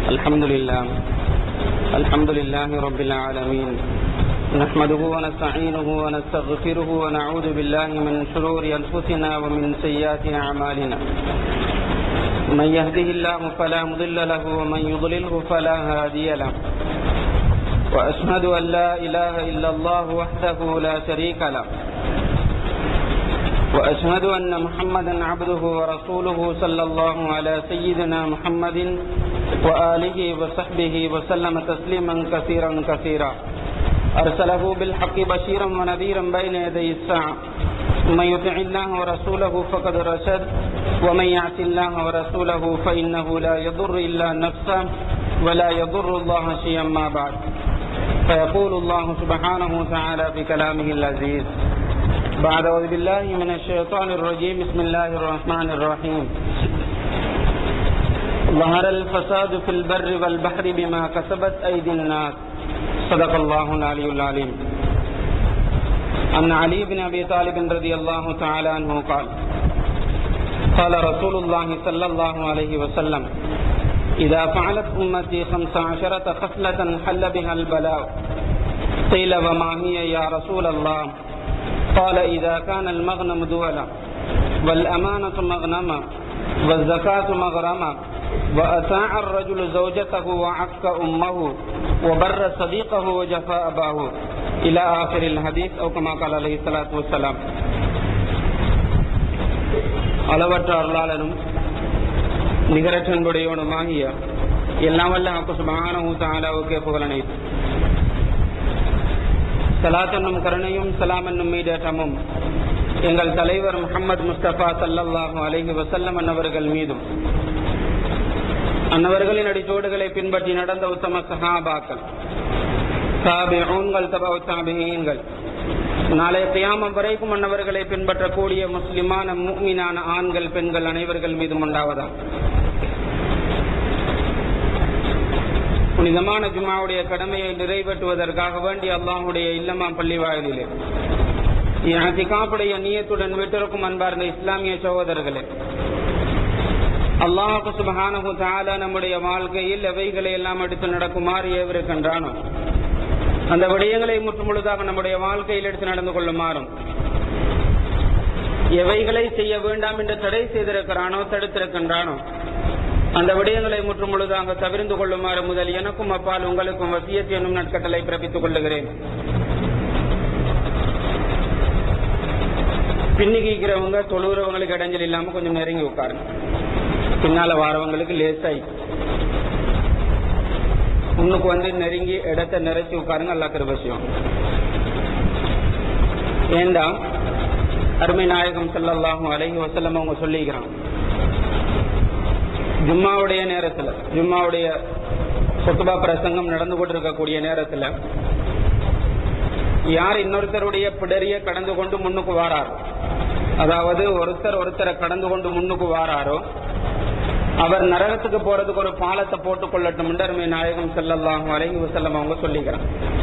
الحمد لله الحمد لله رب العالمين نحمده ونستعينه ونستغفره ونعوذ بالله من شرور أنفسنا ومن سيئات أعمالنا من يهده الله فلا مضل له ومن يضلله فلا هادي له وأشهد أن لا إله إلا الله وحده لا شريك له وأشهد أن محمدا عبده ورسوله صلى الله على سيدنا محمد وآله وصحبه وسلم تسليما كثيرا كثيرا أرسله بالحق بشيرا ونذيرا بين يدي الساعة من يطع الله ورسوله فقد رشد ومن يعص الله ورسوله فإنه لا يضر إلا نفسه ولا يضر الله شيئا ما بعد فيقول الله سبحانه وتعالى في كلامه العزيز بعد أعوذ بالله من الشيطان الرجيم بسم الله الرحمن الرحيم ظهر الفساد في البر والبحر بما كسبت أيدي الناس صدق الله العلي العليم عن علي بن أبي طالب رضي الله تعالى عنه قال قال رسول الله صلى الله عليه وسلم إذا فعلت أمتي خمس عشرة خصلة حل بها البلاء قيل وما هي يا رسول الله قال إذا كان المغنم دولا والأمانة مغنما والزكاة مغرما وأطاع الرجل زوجته وعك أمه وبر صديقه وجفى أباه إلى آخر الحديث أو كما قال عليه الصلاة والسلام அளவற்ற அருளாளனும் நிகரற்றன்புடையவனுமாகிய எல்லாம் வல்ல ஹக்கு சுபஹானஹு தஆலாவுக்கே புகழனை சலாத் என்னும் கருணையும் சலாம் என்னும் மீடேற்றமும் எங்கள் தலைவர் முகமது முஸ்தபா சல்லல்லாஹு அலைஹி வசல்லம் அன்னவர்கள் மீதும் அன்னவர்களின் அடிச்சோடுகளை பின்பற்றி நடந்த உத்தம சஹாபாக்கள் தாபிஊன்கள் தபா தாபியீன்கள் நாளைய தியாமம் வரைக்கும் அன்னவர்களை பின்பற்றக்கூடிய முஸ்லிமான மூமினான ஆண்கள் பெண்கள் அனைவர்கள் மீதும் உண்டாவதா புனிதமான ஜுமாவுடைய கடமையை நிறைவேற்றுவதற்காக வேண்டி அல்லாஹுடைய இல்லமா பள்ளி வாயிலே திகாப்புடைய நீயத்துடன் வீட்டிற்கும் அன்பார்ந்த இஸ்லாமிய சகோதரர்களே அல்லாஹு சுபஹானஹு தாலா நம்முடைய வாழ்க்கையில் எவைகளை எல்லாம் எடுத்து நடக்குமாறு ஏவிருக்கின்றானோ அந்த விடயங்களை முற்றுமுழுதாக நம்முடைய வாழ்க்கையில் எடுத்து நடந்து கொள்ளுமாறும் எவைகளை செய்ய வேண்டாம் என்று தடை செய்திருக்கிறானோ தடுத்திருக்கின்றானோ அந்த விடயங்களை முற்றும் முழுதாக தவிர்ந்து கொள்ளுமாறு முதல் எனக்கும் அப்பால் உங்களுக்கும் வசியத் என்னும் நட்கட்டளை பிறப்பித்துக் கொள்ளுகிறேன் பின்னிக்கிறவங்க தொழுகிறவங்களுக்கு இடைஞ்சல் இல்லாம கொஞ்சம் நெருங்கி உட்காருங்க பின்னால வாரவங்களுக்கு லேசாய் முன்னுக்கு வந்து நெருங்கி இடத்தை நிறைச்சி உட்காருங்க அல்லா கிருபசியம் ஏண்டா அருமை நாயகம் செல்லல்லாகும் அலஹி வசல்லம் அவங்க சொல்லிக்கிறான் ஜும்மாவுடைய நேரத்தில் ஜும்மாவுடைய சொத்துபா பிரசங்கம் நடந்து கொண்டிருக்கக்கூடிய நேரத்தில் யார் இன்னொருத்தருடைய பிடரிய கடந்து கொண்டு முன்னுக்கு வாராரோ அதாவது ஒருத்தர் ஒருத்தரை கடந்து கொண்டு முன்னுக்கு வாராரோ அவர் நரகத்துக்கு போறதுக்கு ஒரு பாலத்தை போட்டுக் கொள்ளட்டும் அருமை நாயகம் செல்லல்லாகும் அலஹி வசல்லம் அவங்க சொல்லிக்கிறான்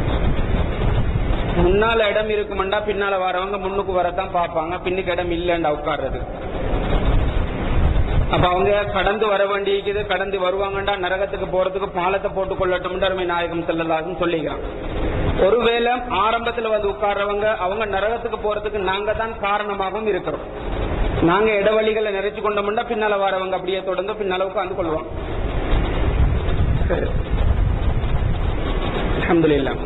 முன்னால இடம் இருக்குமெண்டா பின்னால வரவங்க முன்னுக்கு வரத்தான் பார்ப்பாங்க பின்னுக்கு இடம் இல்லைண்டா உட்கார்றது அப்ப அவங்க கடந்து வர வேண்டியது கடந்து வருவாங்கண்டா நரகத்துக்கு போறதுக்கு பாலத்தை போட்டுக் கொள்ளட்டும் அருமை நாயகம் செல்லலாகும் சொல்லிக்கிறான் ஒருவேளை ஆரம்பத்துல வந்து உட்கார்றவங்க அவங்க நரகத்துக்கு போறதுக்கு நாங்க தான் காரணமாகவும் இருக்கிறோம் நாங்க இடவழிகளை நிறைச்சு கொண்டோம்னா பின்னால வரவங்க அப்படியே தொடர்ந்து பின்னால உட்கார்ந்து கொள்வோம் அஹமதுல்லா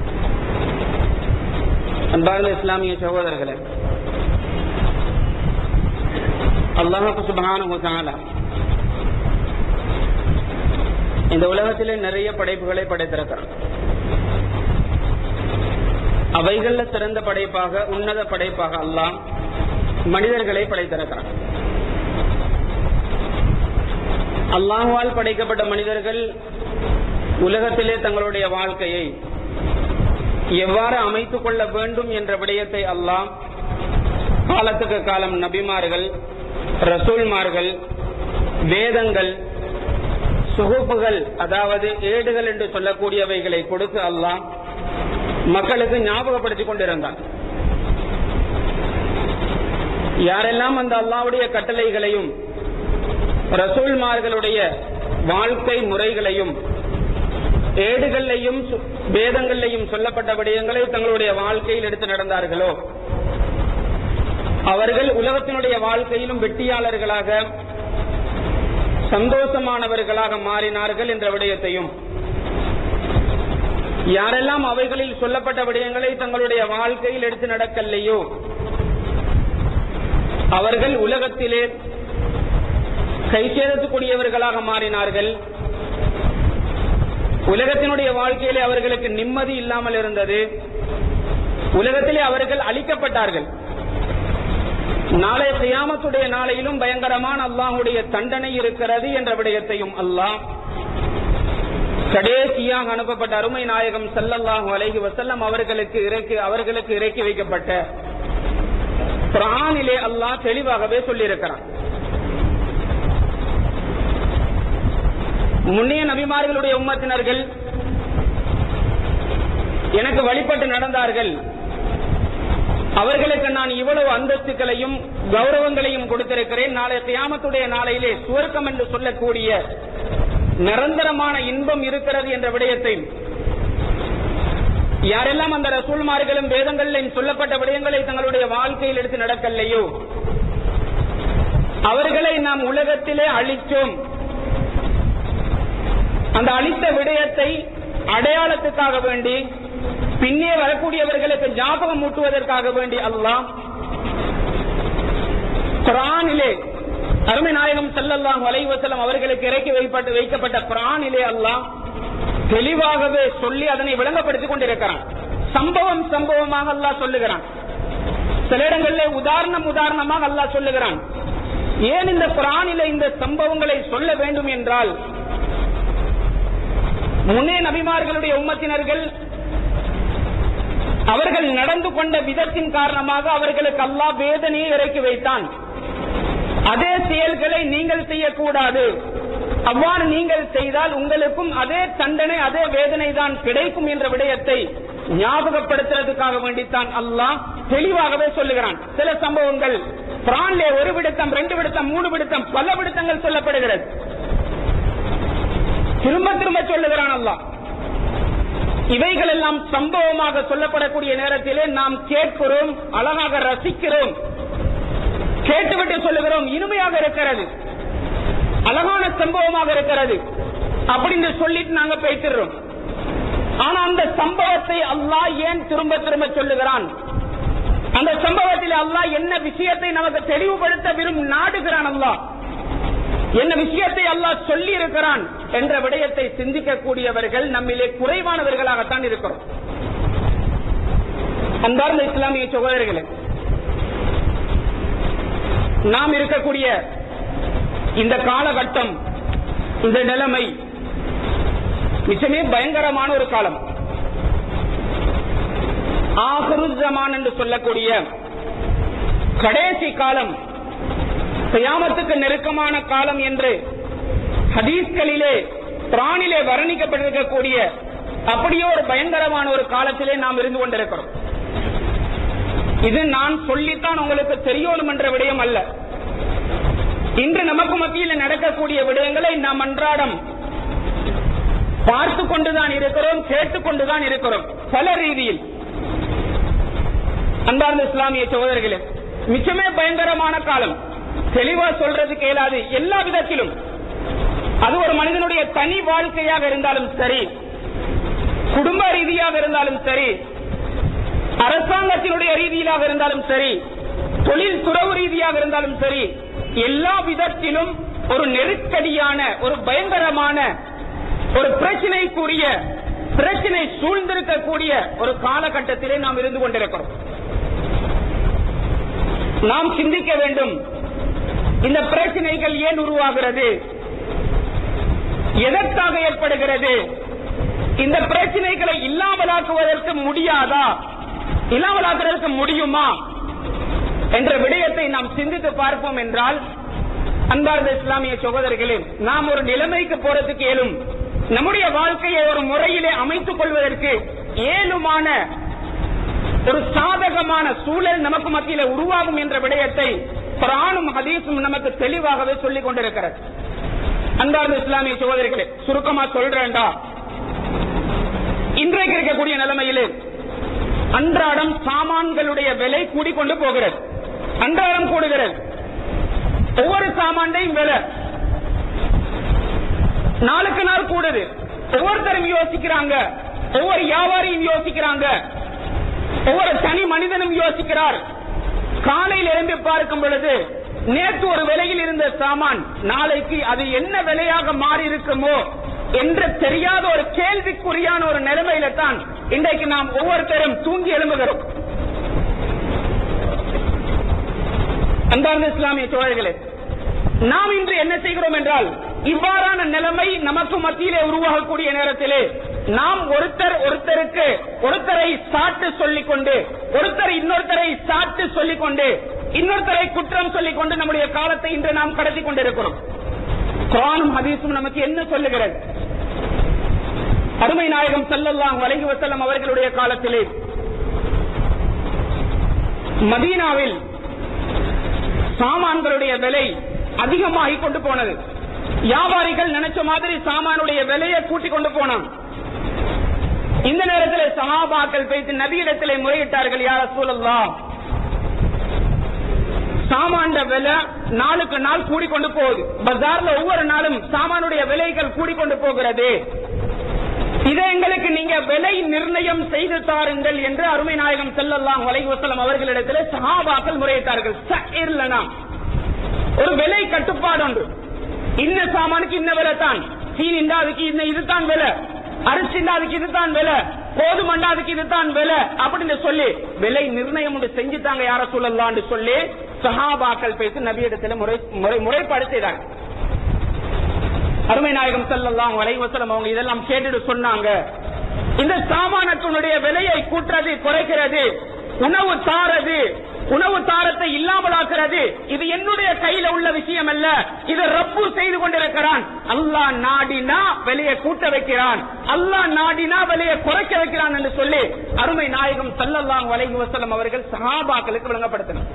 அன்பார்ந்த இஸ்லாமிய சகோதரர்களே அல்லாஹு சுபகான இந்த உலகத்திலே நிறைய படைப்புகளை படைத்திருக்கிறான் அவைகள்ல சிறந்த படைப்பாக உன்னத படைப்பாக அல்லாம் மனிதர்களை படைத்திருக்கிறான் அல்லாஹுவால் படைக்கப்பட்ட மனிதர்கள் உலகத்திலே தங்களுடைய வாழ்க்கையை எவ்வாறு அமைத்துக் கொள்ள வேண்டும் என்ற விடயத்தை அல்லாம் காலத்துக்கு காலம் நபிமார்கள் ரசூல்மார்கள் வேதங்கள் சுகுப்புகள் அதாவது ஏடுகள் என்று சொல்லக்கூடியவைகளை கொடுத்து அல்லாம் மக்களுக்கு ஞாபகப்படுத்திக் கொண்டிருந்தான் யாரெல்லாம் அந்த அல்லாவுடைய கட்டளைகளையும் ரசூல்மார்களுடைய வாழ்க்கை முறைகளையும் ஏடுகள்லையும் வேதங்கள்லையும் சொல்லப்பட்ட விடயங்களை தங்களுடைய வாழ்க்கையில் எடுத்து நடந்தார்களோ அவர்கள் உலகத்தினுடைய வாழ்க்கையிலும் வெற்றியாளர்களாக சந்தோஷமானவர்களாக மாறினார்கள் என்ற விடயத்தையும் யாரெல்லாம் அவைகளில் சொல்லப்பட்ட விடயங்களை தங்களுடைய வாழ்க்கையில் எடுத்து நடக்கலையோ அவர்கள் உலகத்திலே கைசேதத்துக்கூடியவர்களாக மாறினார்கள் உலகத்தினுடைய வாழ்க்கையிலே அவர்களுக்கு நிம்மதி இல்லாமல் இருந்தது உலகத்திலே அவர்கள் அழிக்கப்பட்டார்கள் நாளைய கியாமத்துடைய நாளையிலும் பயங்கரமான அல்லாஹுடைய தண்டனை இருக்கிறது என்ற விடயத்தையும் அல்லாஹ் கடைசியாக அனுப்பப்பட்ட அருமை நாயகம் சல்லல்லாஹு அலைஹி வசல்லம் அவர்களுக்கு இறக்கி அவர்களுக்கு இறக்கி வைக்கப்பட்ட பிரானிலே அல்லாஹ் தெளிவாகவே சொல்லியிருக்கிறான் முன்னைய நபிமார்களுடைய உம்மத்தினர்கள் எனக்கு வழிபட்டு நடந்தார்கள் அவர்களுக்கு நான் இவ்வளவு அந்தஸ்துகளையும் கௌரவங்களையும் கொடுத்திருக்கிறேன் நாளை தியாமத்துடைய நாளையிலே சுவர்க்கம் என்று சொல்லக்கூடிய நிரந்தரமான இன்பம் இருக்கிறது என்ற விடயத்தை யாரெல்லாம் அந்த ரசூல்மார்களும் வேதங்களிலும் சொல்லப்பட்ட விடயங்களை தங்களுடைய வாழ்க்கையில் எடுத்து நடக்கலையோ அவர்களை நாம் உலகத்திலே அழித்தோம் அந்த அழித்த விடயத்தை அடையாளத்துக்காக வேண்டி பின்னே வரக்கூடியவர்களுக்கு ஞாபகம் ஊட்டுவதற்காக வேண்டி அல்லாஹ் குரானிலே அருமை நாயகம் செல்லல்லாம் வலைவசலம் அவர்களுக்கு இறக்கி வைப்பட்டு வைக்கப்பட்ட குரானிலே அல்லாஹ் தெளிவாகவே சொல்லி அதனை விளங்கப்படுத்திக் கொண்டிருக்கிறான் சம்பவம் சம்பவமாக அல்லாஹ் சொல்லுகிறான் சில இடங்களில் உதாரணம் உதாரணமாக அல்லாஹ் சொல்லுகிறான் ஏன் இந்த குரானிலே இந்த சம்பவங்களை சொல்ல வேண்டும் என்றால் முன்னே நபிமார்களுடைய உம்மத்தினர்கள் அவர்கள் நடந்து கொண்ட விதத்தின் காரணமாக அவர்களுக்கு அல்லாஹ் வேதனையை இறக்கி வைத்தான் அதே செயல்களை நீங்கள் செய்யக்கூடாது அவ்வாறு நீங்கள் செய்தால் உங்களுக்கும் அதே தண்டனை அதே வேதனை தான் கிடைக்கும் என்ற விடயத்தை ஞாபகப்படுத்துறதுக்காக வேண்டித்தான் அல்லாஹ் தெளிவாகவே சொல்லுகிறான் சில சம்பவங்கள் பிரான்லே ஒரு விடுத்தம் ரெண்டு விடுத்தம் மூணு விடுத்தம் பல விடுத்தங்கள் சொல்லப்படுகிறது திரும்ப திரும்ப சொல்லுகிறான் அல்லாஹ் இவைகள் எல்லாம் சம்பவமாக சொல்லப்படக்கூடிய நேரத்திலே நாம் கேட்கிறோம் அழகாக ரசிக்கிறோம் கேட்டுவிட்டு சொல்லுகிறோம் இனிமையாக இருக்கிறது அழகான சம்பவமாக இருக்கிறது அப்படின்னு சொல்லிட்டு நாங்க பேசிடுறோம் ஆனா அந்த சம்பவத்தை அல்லாஹ் ஏன் திரும்ப திரும்ப சொல்லுகிறான் அந்த சம்பவத்தில் அல்லாஹ் என்ன விஷயத்தை நமக்கு தெளிவுபடுத்த விரும்பும் நாடுகிறான் அல்லாஹ் என்ன விஷயத்தை அல்லாஹ் சொல்லி இருக்கிறான் என்ற விடயத்தை சிந்திக்கக்கூடியவர்கள் நம்மிலே குறைவானவர்களாகத்தான் இருக்கிறோம் அன்பார்ந்த இஸ்லாமிய சகோதரர்களே நாம் இருக்கக்கூடிய இந்த காலகட்டம் இந்த நிலைமை நிச்சயமே பயங்கரமான ஒரு காலம் ஆஹருஜமான் என்று சொல்லக்கூடிய கடைசி காலம் கியாமத்துக்கு நெருக்கமான காலம் என்று ஹதீஸ்களிலே பிராணிலே வர்ணிக்கப்பட்டிருக்கக்கூடிய அப்படியே ஒரு பயங்கரமான ஒரு காலத்திலே நாம் இருந்து கொண்டிருக்கிறோம் இது நான் சொல்லித்தான் உங்களுக்கு தெரியணும் என்ற விடயம் அல்ல இன்று நமக்கு மத்தியில் நடக்கக்கூடிய விடயங்களை நாம் அன்றாடம் பார்த்து கொண்டுதான் இருக்கிறோம் கேட்டுக் கொண்டுதான் இருக்கிறோம் பல ரீதியில் அன்பார்ந்த இஸ்லாமிய சகோதரர்களே மிச்சமே பயங்கரமான காலம் தெளிவா சொல்றது கேளாது எல்லா விதத்திலும் அது ஒரு மனிதனுடைய தனி வாழ்க்கையாக இருந்தாலும் சரி குடும்ப ரீதியாக இருந்தாலும் சரி அரசாங்கத்தினுடைய ரீதியிலாக இருந்தாலும் சரி தொழில் துறவு ரீதியாக இருந்தாலும் சரி எல்லா விதத்திலும் ஒரு நெருக்கடியான ஒரு பயங்கரமான ஒரு பிரச்சனைக்குரிய பிரச்சனை சூழ்ந்திருக்கக்கூடிய ஒரு காலகட்டத்திலே நாம் இருந்து கொண்டிருக்கிறோம் நாம் சிந்திக்க வேண்டும் இந்த பிரச்சனைகள் ஏன் உருவாகிறது எதற்காக ஏற்படுகிறது இந்த பிரச்சனைகளை இல்லாமலாக்குவதற்கு முடியாதா இல்லாமலாக்குவதற்கு முடியுமா என்ற விடயத்தை நாம் சிந்தித்து பார்ப்போம் என்றால் அன்பார்ந்த இஸ்லாமிய சகோதரர்களே நாம் ஒரு நிலைமைக்கு போறதுக்கு ஏலும் நம்முடைய வாழ்க்கையை ஒரு முறையிலே அமைத்துக் கொள்வதற்கு ஏலுமான ஒரு சாதகமான சூழல் நமக்கு மத்தியில உருவாகும் என்ற விடயத்தை குரானும் ஹதீஸும் நமக்கு தெளிவாகவே சொல்லிக் கொண்டிருக்கிறது அன்பார்ந்த இஸ்லாமிய சகோதரிகளே சுருக்கமா சொல்றேன்டா இன்றைக்கு இருக்கக்கூடிய நிலைமையிலே அன்றாடம் சாமான்களுடைய விலை கூடிக்கொண்டு போகிறது அன்றாடம் கூடுகிறது ஒவ்வொரு சாமான்டையும் விலை நாளுக்கு நாள் கூடுது ஒவ்வொருத்தரும் யோசிக்கிறாங்க ஒவ்வொரு வியாபாரியும் யோசிக்கிறாங்க ஒவ்வொரு தனி மனிதனும் யோசிக்கிறார் காலையில் எழுந்து பார்க்கும் பொழுது நேற்று ஒரு விலையில் இருந்த சாமான் நாளைக்கு அது என்ன விலையாக மாறி இருக்குமோ என்று தெரியாத ஒரு கேள்விக்குறியான ஒரு நிலைமையில தான் இன்றைக்கு நாம் ஒவ்வொருத்தரும் தூங்கி எழும்புகிறோம் அன்பார்ந்த இஸ்லாமிய தோழர்களே நாம் இன்று என்ன செய்கிறோம் என்றால் இவ்வாறான நிலைமை நமக்கு மத்தியிலே உருவாகக்கூடிய நேரத்திலே நாம் ஒருத்தர் ஒருத்தருக்கு ஒருத்தரை சாட்டு சொல்லிக் கொண்டு ஒருத்தர் இன்னொருத்தரை சாட்டு சொல்லிக் கொண்டு இன்னொருத்தரை குற்றம் சொல்லிக் கொண்டு நம்முடைய காலத்தை இன்று நாம் கடத்தி கொண்டிருக்கிறோம் குரானும் ஹதீஸும் நமக்கு என்ன சொல்லுகிறது அருமை நாயகம் ஸல்லல்லாஹு அலைஹி வஸல்லம் அவர்களுடைய காலத்திலே மதீனாவில் சாமான்களுடைய விலை அதிகமாகிக் கொண்டு போனது வியாபாரிகள் நினைச்ச மாதிரி சாமானுடைய விலையை கூட்டிக் கொண்டு போனான் இந்த நேரத்தில் சஹாபாக்கள் பேசி நபியிடத்திலே முறையிட்டார்கள் யார சூழல்லா சாமான்ட விலை நாளுக்கு நாள் கூடிக்கொண்டு போகுது பஜார்ல ஒவ்வொரு நாளும் சாமானுடைய விலைகள் கூடிக்கொண்டு போகிறது இதை எங்களுக்கு நீங்க விலை நிர்ணயம் செய்து தாருங்கள் என்று அருமை நாயகம் செல்லல்லாம் வலைவசலம் அவர்களிடத்தில் சஹாபாக்கள் முறையிட்டார்கள் சஇர்லனா. ஒரு விலை கட்டுப்பாடு உண்டு இன்ன சாமானுக்கு இன்ன விலை தான் சீனிண்டா அதுக்கு இன்ன இதுதான் விலை அரிசிண்டா அதுக்கு இதுதான் விலை கோதுமண்டா அதுக்கு இதுதான் விலை அப்படின்னு சொல்லி விலை நிர்ணயம் ஒன்று செஞ்சுட்டாங்க யார சொல்லலாம்னு சொல்லி சஹாபாக்கள் பேசி நபியிடத்தில் முறை முறை முறைப்பாடு செய்தாங்க அருமை நாயகம் செல்லலாம் வலைவசலம் அவங்க இதெல்லாம் கேட்டுட்டு சொன்னாங்க இந்த சாமானத்தினுடைய விலையை கூட்டுறது குறைக்கிறது உணவு தாரது உணவு தாரத்தை இல்லாமலாக்குறது இது என்னுடைய கையில உள்ள விஷயம் அல்ல இது ரப்பு செய்து கொண்டிருக்கிறான் அல்லாஹ் நாடினா விலையை கூட்ட வைக்கிறான் அல்லாஹ் நாடினா விலையை குறைக்க வைக்கிறான் என்று சொல்லி அருமை நாயகம் சல்லல்லாஹு அலைஹி வஸல்லம் அவர்கள் சஹாபாக்களுக்கு விளங்கப்படுத்தினார்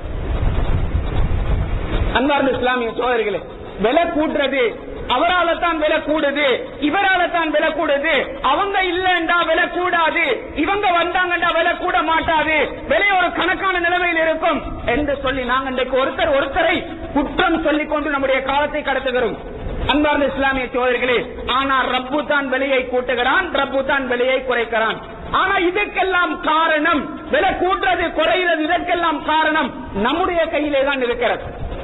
அன்பார்ந்த இஸ்லாமிய சோதரிகளே விலை கூட்டுறது அவரால தான் விலை கூடுது இவரால தான் விலை கூடுது அவங்க இல்லண்டா விலை கூடாது இவங்க வந்தாங்கண்டா விலை கூட மாட்டாது விலை ஒரு கணக்கான நிலைமையில் இருக்கும் என்று சொல்லி நாங்க இன்றைக்கு ஒருத்தர் ஒருத்தரை குற்றம் சொல்லிக் கொண்டு நம்முடைய காலத்தை கடத்துகிறோம் அன்பார்ந்த இஸ்லாமிய சோதரிகளே ஆனா ரப்பு தான் விலையை கூட்டுகிறான் ரப்பு தான் விலையை குறைக்கிறான் ஆனா இதுக்கெல்லாம் காரணம் விலை கூட்டுறது குறைகிறது இதற்கெல்லாம் காரணம் நம்முடைய கையிலே தான் இருக்கிறது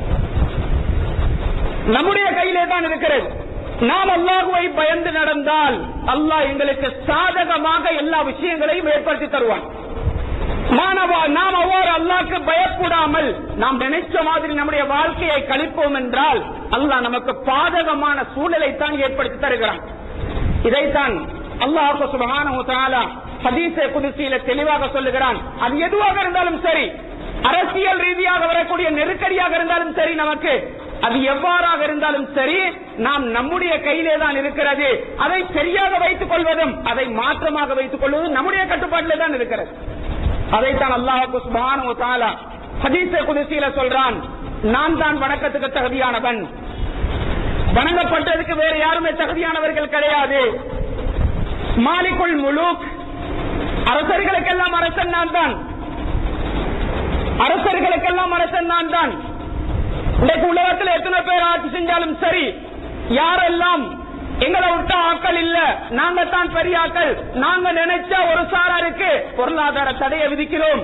நம்முடைய கையிலே தான் இருக்கிறது நாம் அல்லாஹுவை பயந்து நடந்தால் அல்லாஹ் எங்களுக்கு சாதகமாக எல்லா விஷயங்களையும் ஏற்படுத்தி தருவான் மாணவா நாம் அவ்வாறு அல்லாஹ்க்கு பயப்படாமல் நாம் நினைச்ச மாதிரி நம்முடைய வாழ்க்கையை கழிப்போம் என்றால் அல்லாஹ் நமக்கு பாதகமான சூழலை தான் ஏற்படுத்தி தருகிறான் இதைத்தான் அல்லாஹ் சுபஹானஹு வ தஆலா ஹதீஸே குதுசியில தெளிவாக சொல்லுகிறான் அது எதுவாக இருந்தாலும் சரி அரசியல் ரீதியாக வரக்கூடிய நெருக்கடியாக இருந்தாலும் சரி நமக்கு அது எவ்வாறாக இருந்தாலும் சரி நாம் நம்முடைய கையிலே தான் இருக்கிறது அதை சரியாக வைத்துக் கொள்வதும் அதை மாற்றமாக வைத்துக் கொள்வதும் நம்முடைய கட்டுப்பாட்டிலே தான் இருக்கிறது அதைத்தான் அல்லாஹு சுப்ஹானஹு வ தஆலா ஹதீஸே குதுசியில சொல்றான் நான் தான் வணக்கத்துக்கு தகுதியானவன் வணங்கப்பட்டதுக்கு வேற யாருமே தகுதியானவர்கள் கிடையாது மாலிக்குல் முலூக் அரசர்களுக்கெல்லாம் அரசன் நான் தான் அரசர்களுக்கெல்லாம் அரசன் நான் தான் இன்றைக்கு உலகத்தில் எத்தனை பேர் ஆட்சி செஞ்சாலும் சரி யாரெல்லாம் எங்களை விட்டா ஆக்கள் இல்ல நாங்க தான் பெரிய ஆக்கள் நாங்க நினைச்சா ஒரு சாராருக்கு பொருளாதார தடையை விதிக்கிறோம்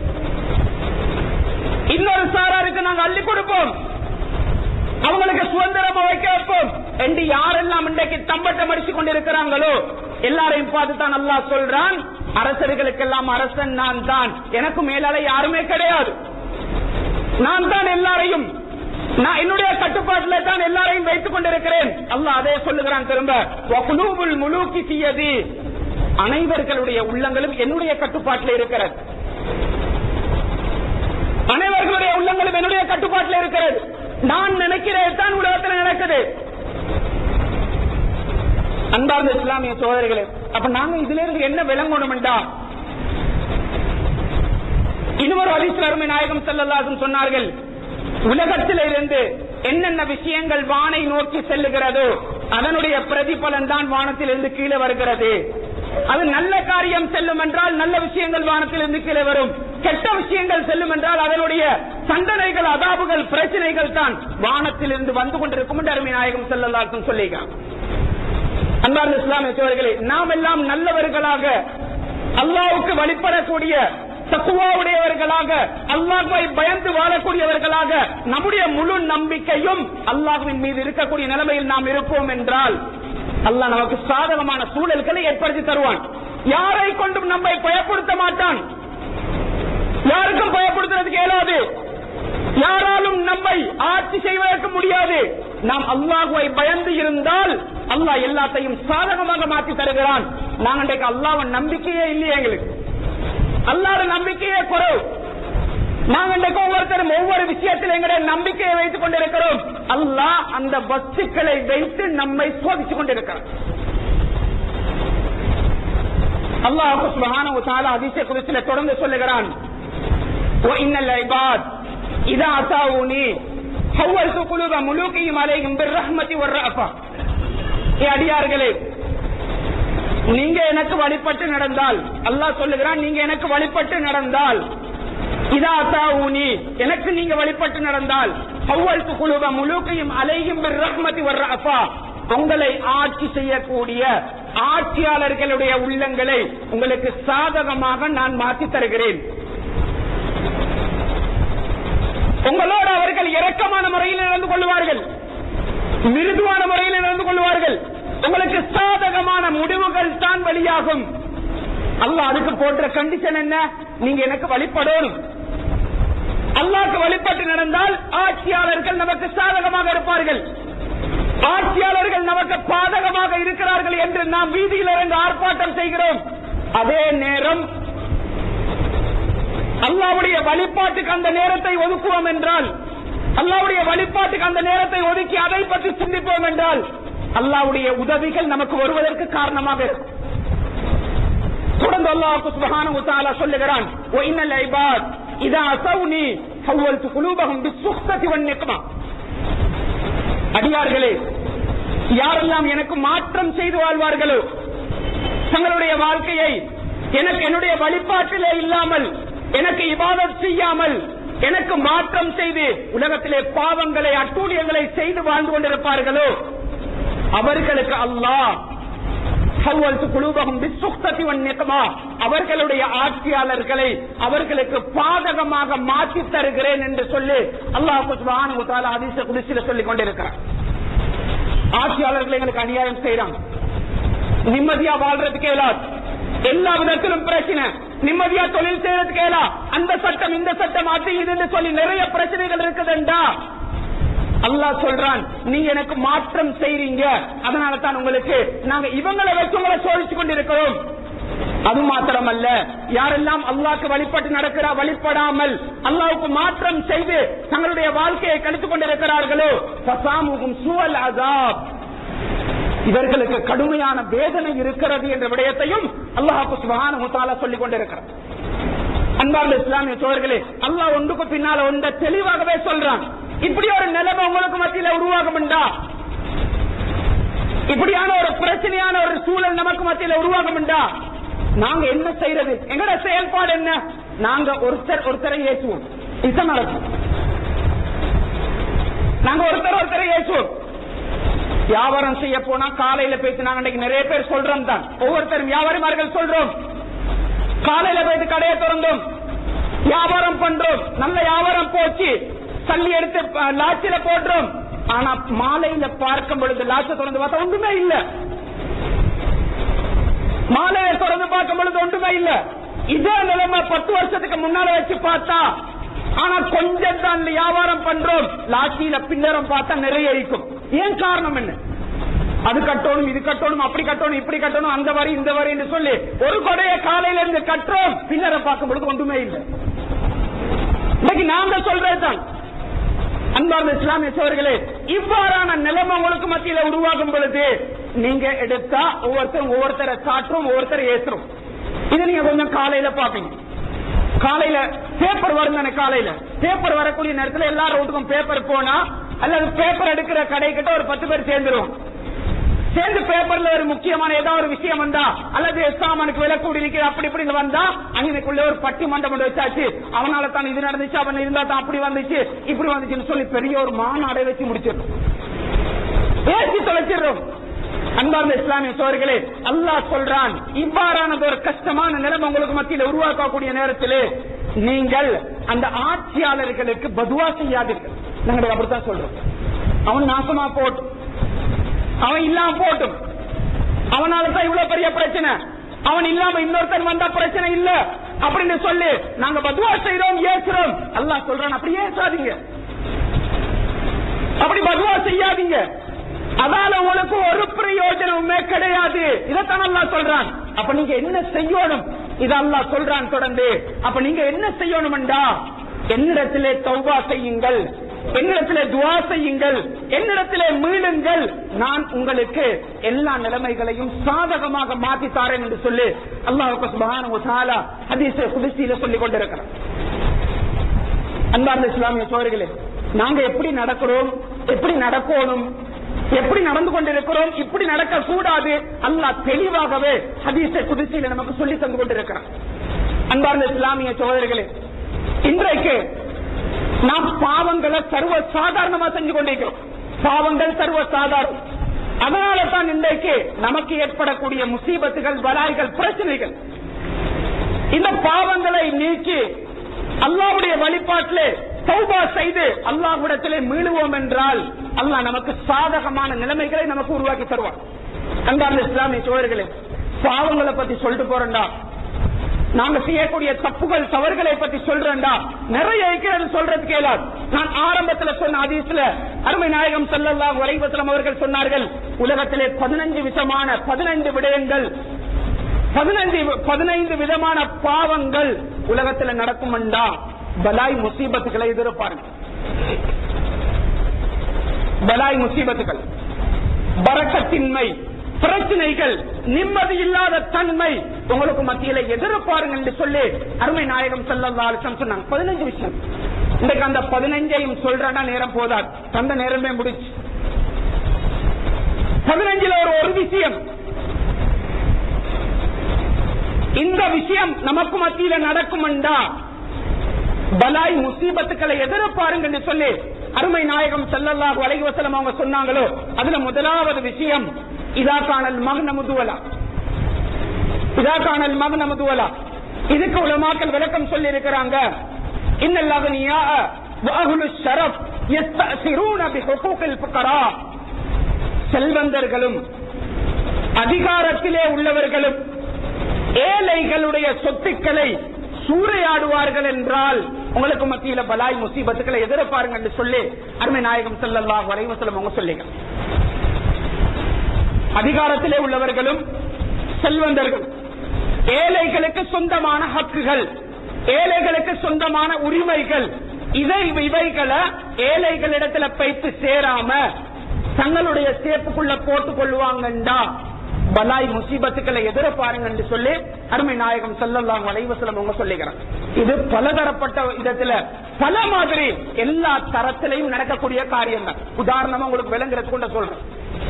இன்னொரு சாராருக்கு நாங்க அள்ளி கொடுப்போம் அவங்களுக்கு சுதந்திரமா வைக்க வைப்போம் என்று யாரெல்லாம் இன்றைக்கு தம்பட்டம் அடிச்சு கொண்டிருக்கிறாங்களோ எல்லாரையும் பார்த்து தான் அல்லாஹ் சொல்றான் அரசர்களுக்கெல்லாம் அரசன் நான் தான் எனக்கு மேலால யாருமே கிடையாது நான் தான் எல்லாரையும் நான் என்னுடைய கட்டுப்பாட்டில் தான் எல்லாரையும் வைத்துக் கொண்டிருக்கிறேன் அல்லாஹ் அதே சொல்லுகிறான் திரும்ப வகுலூபுல் முலூக்கி தீயது அனைவர்களுடைய உள்ளங்களும் என்னுடைய கட்டுப்பாட்டில் இருக்கிறது அனைவர்களுடைய உள்ளங்களும் என்னுடைய கட்டுப்பாட்டில் இருக்கிறது நான் நினைக்கிறேன் தான் உலகத்தில் நடக்குது அன்பார்ந்த இஸ்லாமிய சோதரிகளே அப்ப நாங்க இதுல இருந்து என்ன விளங்கணும்டா இன்னொரு ஹதீஸ்ல அருமை நாயகம் ஸல்லல்லாஹு சொன்னார்கள் உலகத்தில் இருந்து என்னென்ன விஷயங்கள் வானை நோக்கி செல்லுகிறதோ அதனுடைய பிரதிபலன் தான் வானத்திலிருந்து கீழே வருகிறது அது நல்ல காரியம் செல்லும் என்றால் நல்ல விஷயங்கள் வானத்திலிருந்து கீழே வரும் கெட்ட விஷயங்கள் செல்லும் என்றால் அதனுடைய தண்டனைகள் அதாபுகள் பிரச்சனைகள் தான் வானத்திலிருந்து வந்து கொண்டிருக்கும் என்று அருமை நாயகம் செல்லல்லாக்கும் சொல்லியிருக்காங்க அன்பார்ந்த இஸ்லாமிய சோழர்களே நாம் எல்லாம் நல்லவர்களாக அல்லாவுக்கு வழிபடக்கூடிய தக்குவாவுடையவர்களாக அல்லாஹ்வை பயந்து வாழக்கூடியவர்களாக நம்முடைய முழு நம்பிக்கையும் அல்லாஹ்வின் மீது இருக்கக்கூடிய நிலைமையில் நாம் இருப்போம் என்றால் அல்லாஹ் நமக்கு சாதகமான சூழல்களை ஏற்படுத்தி தருவான் யாரை கொண்டும் நம்மை பயப்படுத்த மாட்டான் யாருக்கும் பயப்படுத்துறதுக்கு இயலாது யாராலும் நம்மை ஆட்சி செய்வதற்கு முடியாது நாம் அல்லாஹுவை பயந்து இருந்தால் அல்லாஹ் எல்லாத்தையும் சாதகமாக மாற்றி தருகிறான் நாங்க இன்றைக்கு அல்லாஹ்வின் நம்பிக்கையே இல்லையே எங்களுக்கு அல்லாத நம்பிக்கையே குறைவு நாங்க இன்றைக்கு ஒவ்வொருத்தரும் ஒவ்வொரு விஷயத்தில் எங்களுடைய நம்பிக்கையை வைத்துக் கொண்டிருக்கிறோம் அல்லாஹ் அந்த வஸ்துக்களை வைத்து நம்மை சோதித்துக் கொண்டிருக்கிறான் அல்லாஹ் சுப்ஹானஹு வ தஆலா ஹதீஸை குறித்து தொடர்ந்து சொல்லுகிறான் வ இன்னல் இபாத் இதா அதாவுனி ஹவ்வல்து குலூப முலூகிஹிம் அலைஹிம் பிர்ரஹ்மதி வர்ரஃபா ஏ அடியார்களே நீங்க எனக்கு வழிபட்டு நடந்தால் அல்லாஹ் சொல்லுகிறான் நீங்க எனக்கு வழிபட்டு நடந்தால் இதா அத்தாவுனி எனக்கு நீங்க வழிபட்டு நடந்தால் ஹவ்வல்து குலூப முலூகிஹிம் அலைஹிம் பிர்ரஹ்மதி வர்ரஃபா உங்களை ஆட்சி செய்யக்கூடிய ஆட்சியாளர்களுடைய உள்ளங்களை உங்களுக்கு சாதகமாக நான் மாற்றி தருகிறேன் உங்களோடு அவர்கள் இரக்கமான முறையில் நடந்து கொள்வார்கள் மிருதுவான முறையில் நடந்து கொள்வார்கள் உங்களுக்கு சாதகமான முடிவுகள் தான் வெளியாகும் அல்லாஹ் அதுக்கு போன்ற கண்டிஷன் என்ன நீங்க எனக்கு வழிபடணும் அல்லாஹ்க்கு வழிபட்டு நடந்தால் ஆட்சியாளர்கள் நமக்கு சாதகமாக இருப்பார்கள் ஆட்சியாளர்கள் நமக்கு பாதகமாக இருக்கிறார்கள் என்று நாம் வீதியில் இறங்க ஆர்ப்பாட்டம் செய்கிறோம் அதே நேரம் அல்லாவுடைய வழிபாட்டுக்கு அந்த நேரத்தை ஒதுக்குவோம் என்றால் அல்லாவுடைய வழிபாட்டுக்கு அந்த நேரத்தை ஒதுக்கி அதை பற்றி சிந்திப்போம் என்றால் அல்லாவுடைய உதவிகள் நமக்கு வருவதற்கு காரணமாக இருக்கும் தொடர்ந்து அல்லாஹ் சுப்ஹானஹு வ தஆலா சொல்லுகிறான் வ இன்னல் இபாத் இதா அஸௌனி ஹவ்வல்து குலூபஹும் பிஸ்ஸுஹ்ததி வன் நிக்மா அடியார்களே யாரெல்லாம் எனக்கு மாற்றம் செய்து வாழ்வார்களோ தங்களுடைய வாழ்க்கையை எனக்கு என்னுடைய வழிபாட்டிலே இல்லாமல் எனக்கு இபாதத் செய்யாமல் எனக்கு மாற்றம் செய்து உலகத்திலே பாவங்களை அட்டூழியங்களை செய்து வாழ்ந்து கொண்டிருப்பார்களோ அவர்களுக்கு அல்லாஹ் ஹவ்வல்து குலூபஹும் பிஸ்ஸுஹ்ததி வன் நிக்மா அவர்களுடைய ஆட்சியாளர்களை அவர்களுக்கு பாதகமாக மாற்றி தருகிறேன் என்று சொல்லி அல்லாஹ் சுப்ஹானஹு வ தஆலா ஹதீஸ குத்ஸில சொல்லிக் கொண்டிருக்கிறார் ஆட்சியாளர்கள் எங்களுக்கு அநியாயம் செய்றாங்க நிம்மதியா வாழ்றதுக்கு இயலாது எல்லா விதத்திலும் பிரச்சனை நிம்மதியா தொழில் செய்யறதுக்கு இயலா அந்த சட்டம் இந்த சட்டம் அது இதுன்னு சொல்லி நிறைய பிரச்சனைகள் இருக்குதுண்டா அல்லாஹ் சொல்றான் நீங்க எனக்கு மாற்றம் செய்றீங்க அதனால தான் உங்களுக்கு நாங்க இவங்களை வச்சு உங்களை சோதிச்சு கொண்டிருக்கிறோம் அது மாத்திரமல்ல யாரெல்லாம் அல்லாஹ்க்கு வழிபட்டு நடக்கிறா வழிபடாமல் அல்லாஹ்வுக்கு மாற்றம் செய்து தங்களுடைய வாழ்க்கையை கழித்துக் கொண்டிருக்கிறார்களோ ஃபசாமுகும் சூவல் அசாப் இவர்களுக்கு கடுமையான வேதனை இருக்கிறது என்ற விடயத்தையும் அல்லாஹ் சுபஹானஹு வ தஆலா சொல்லிக் கொண்டிருக்கிறார் அன்பார்ந்த இஸ்லாமிய சோழர்களே அல்லாஹ் ஒன்றுக்கு பின்னால ஒன்றை தெளிவாகவே சொல்றான் இப்படி ஒரு நிலைமை உங்களுக்கு மத்தியில உருவாகும்டா இப்படியான ஒரு பிரச்சனையான ஒரு சூழல் நமக்கு மத்தியில உருவாகும்டா நாங்க என்ன செய்யறது எங்கட செயல்பாடு என்ன நாங்க ஒருத்தர் ஒருத்தரை ஏற்றுவோம் இதுதான் நடக்கும் நாங்க ஒருத்தர் ஒருத்தரை ஏற்றுவோம் வியாபாரம் செய்ய போனா காலையில போயிட்டு நாங்க இன்னைக்கு நிறைய பேர் சொல்றோம் தான் ஒவ்வொருத்தரும் வியாபாரிமார்கள் சொல்றோம் காலையில போயிட்டு கடையை திறந்தோம் வியாபாரம் பண்றோம் நல்ல வியாபாரம் போச்சு தள்ளி எடுத்து அஹ், லாட்சியில போடுறோம் ஆனா மாலையில பார்க்கும் பொழுது லாட்ச திறந்து பார்த்தா ஒன்றுமே இல்ல மாலையை திறந்து பார்க்கும் பொழுது ஒன்றுமே இல்ல இதே நிலைமை பத்து வருஷத்துக்கு முன்னால வச்சு பார்த்தா ஆனா கொஞ்சம் தான் வியாபாரம் பண்றோம் லாட்சியில பின்னரம் பார்த்தா நிறைய இருக்கும் ஏன் காரணம் என்ன அது கட்டணும் இது கட்டணும் அப்படி கட்டணும் இப்படி கட்டணும் அந்த வரி இந்த வரி என்று சொல்லி ஒரு கொடையை காலையில இருந்து கட்டுறோம் பின்னர பார்க்கும் பொழுது ஒன்றுமே இல்லை இன்னைக்கு நாங்க சொல்றதுதான் அன்பார்ந்த இஸ்லாமிய சோழர்களே இவ்வாறான நிலைமை உங்களுக்கு மத்தியில உருவாகும் பொழுது நீங்க எடுத்தா ஒவ்வொருத்தரும் ஒவ்வொருத்தரை காட்டுறோம் ஒவ்வொருத்தரை ஏசுறோம் இது நீங்க கொஞ்சம் காலையில பாப்பீங்க காலையில பேப்பர் வரும் தானே காலையில பேப்பர் வரக்கூடிய நேரத்துல எல்லா ரோட்டுக்கும் பேப்பர் போனா அல்லது பேப்பர் எடுக்கிற கடை கிட்ட ஒரு பத்து பேர் சேர்ந்துருவோம் சேர்ந்து பேப்பர்ல ஒரு முக்கியமான ஏதாவது ஒரு விஷயம் வந்தா அல்லது எஸ்லாமனுக்கு விலை கூடி இருக்கிற அப்படி இப்படின்னு வந்தா அங்கனுக்குள்ள ஒரு பட்டி மண்டம் கொண்டு வச்சாச்சு அவனால தான் இது நடந்துச்சு அவன் இருந்தா தான் அப்படி வந்துச்சு இப்படி வந்துச்சுன்னு சொல்லி பெரிய ஒரு மாநாடை வச்சு முடிச்சிடும் பேசி தொலைச்சிடுறோம் அன்பார்ந்த இஸ்லாமிய சோர்களே அல்லாஹ் சொல்றான் இவ்வாறானது ஒரு கஷ்டமான நிலைமை உங்களுக்கு மத்தியில் உருவாக்கக்கூடிய நேரத்திலே நீங்கள் அந்த ஆட்சியாளர்களுக்கு பதுவா செய்யாதீர்கள் நாங்கள் அப்படித்தான் சொல்றோம் அவன் நாசமா போட்டும் அவன் இல்லாம போட்டும் அவனால தான் இவ்வளவு பெரிய பிரச்சனை அவன் இல்லாம இன்னொருத்தன் வந்தா பிரச்சனை இல்ல அப்படின்னு சொல்லி நாங்க பதுவா செய்றோம் ஏசுறோம் அல்லாஹ் சொல்றான் அப்படி ஏசாதீங்க அப்படி பதுவா செய்யாதீங்க அதால உங்களுக்கு ஒரு பிரயோஜனமுமே கிடையாது இதைத்தான் அல்லாஹ் சொல்றான் அப்ப நீங்க என்ன செய்யணும் இது அல்லாஹ் சொல்றான் தொடர்ந்து அப்ப நீங்க என்ன செய்யணும்டா என்னிடத்திலே தௌபா செய்யுங்கள் என்னிடத்திலே துவா செய்யுங்கள் என்னிடத்திலே மீளுங்கள் நான் உங்களுக்கு எல்லா நிலைமைகளையும் சாதகமாக மாற்றி தாரேன் என்று சொல்லி அல்லாஹ் சுபஹானஹு வ தஆலா ஹதீஸ் குதிசியில சொல்லிக் கொண்டிருக்கிறார் அன்பார்ந்த இஸ்லாமிய சோழர்களே நாங்க எப்படி நடக்கிறோம் எப்படி நடக்கணும் எப்படி நடந்து கொண்டிருக்கிறோம் இப்படி நடக்க கூடாது அல்லாஹ் தெளிவாகவே ஹதீஸை குதிசையில நமக்கு சொல்லி தந்து கொண்டிருக்கிறான் அன்பார்ந்த இஸ்லாமிய சோதர்களே இன்றைக்கு நாம் பாவங்களை சர்வ சாதாரணமா செஞ்சு கொண்டிருக்கிறோம் பாவங்கள் சர்வ சாதாரணம் அதனால தான் இன்றைக்கு நமக்கு ஏற்படக்கூடிய முசீபத்துகள் பலாய்கள் பிரச்சனைகள் இந்த பாவங்களை நீக்கி அல்லாவுடைய வழிபாட்டிலே தௌபா செய்து அல்லாஹ்விடத்திலே மீளுவோம் என்றால் அல்லாஹ் நமக்கு சாதகமான நிலைமைகளை நமக்கு உருவாக்கி தருவான் அன்பார்ந்த இஸ்லாமிய சோழர்களே பாவங்களை பத்தி சொல்லிட்டு போறேன்டா நாங்க செய்யக்கூடிய தப்புகள் தவறுகளை பத்தி சொல்றேன்டா நிறைய இருக்கிறது சொல்றதுக்கு இயலாது நான் ஆரம்பத்துல சொன்ன அதிசல அருமை நாயகம் ஸல்லல்லாஹு அலைஹி வஸல்லம் அவர்கள் சொன்னார்கள் உலகத்திலே பதினஞ்சு விதமான பதினைந்து விடயங்கள் பதினஞ்சு பதினைந்து விதமான பாவங்கள் உலகத்துல நடக்கும்டா பலாய் முசீபத்துகளை எதிர்ப்பாருங்க பலாய் முசீபத்துகள் பறக்கத்தின்மை பிரச்சனைகள் நிம்மதி இல்லாத தன்மை உங்களுக்கு மத்தியில எதிர்ப்பாருங்க என்று சொல்லி அருமை நாயகம் செல்லல்லாலும் சொன்னாங்க பதினஞ்சு விஷயம் இன்றைக்கு அந்த பதினஞ்சையும் சொல்றேன்னா நேரம் போதாது தந்த நேரமே முடிச்சு பதினஞ்சுல ஒரு ஒரு விஷயம் இந்த விஷயம் நமக்கு மத்தியில நடக்கும்டா பலாய் முசீபத்துக்களை எதிர்ப்பாருங்க என்று சொல்லி அருமை நாயகம் செல்லல்லாஹு அலைஹி வஸல்லம் அவங்க சொன்னாங்களோ அதுல முதலாவது விஷயம் இதா காணல் மகன முதுவலா இதா காணல் மகன முதுவலா இதுக்கு உலமாக்கள் விளக்கம் சொல்லி இருக்கிறாங்க இன்னல்லாகனியா வாகுலு ஷரப் யஸ்தசிரூன பிஹுகூகில் ஃபுகரா செல்வந்தர்களும் அதிகாரத்திலே உள்ளவர்களும் ஏழைகளுடைய சொத்துக்களை சூறையாடுவார்கள் என்றால் உங்களுக்கு மத்தியில பலாய் முசீபத்துக்களை எதிர்ப்பாருங்க என்று சொல்லி அருமை நாயகம் செல்லல்லாஹு அலைஹி வஸல்லம் அவங்க சொல்லிங்க அதிகாரத்திலே உள்ளவர்களும் செல்வந்தர்கள் ஏழைகளுக்கு சொந்தமான ஹக்குகள் ஏழைகளுக்கு சொந்தமான உரிமைகள் இதை இவைகளை ஏழைகளிடத்துல பைத்து சேராம தங்களுடைய சேப்புக்குள்ள போட்டுக் கொள்வாங்கண்டா பலாய் முசீபத்துக்களை எதிர்ப்பாருங்க என்று சொல்லி அருமை நாயகம் செல்லல்லாம் வலைவசலம் அவங்க சொல்லிக்கிறாங்க இது பலதரப்பட்ட விதத்துல பல மாதிரி எல்லா தரத்திலையும் நடக்கக்கூடிய காரியம் தான் உதாரணமா உங்களுக்கு விளங்குறது கொண்ட சொல்றேன்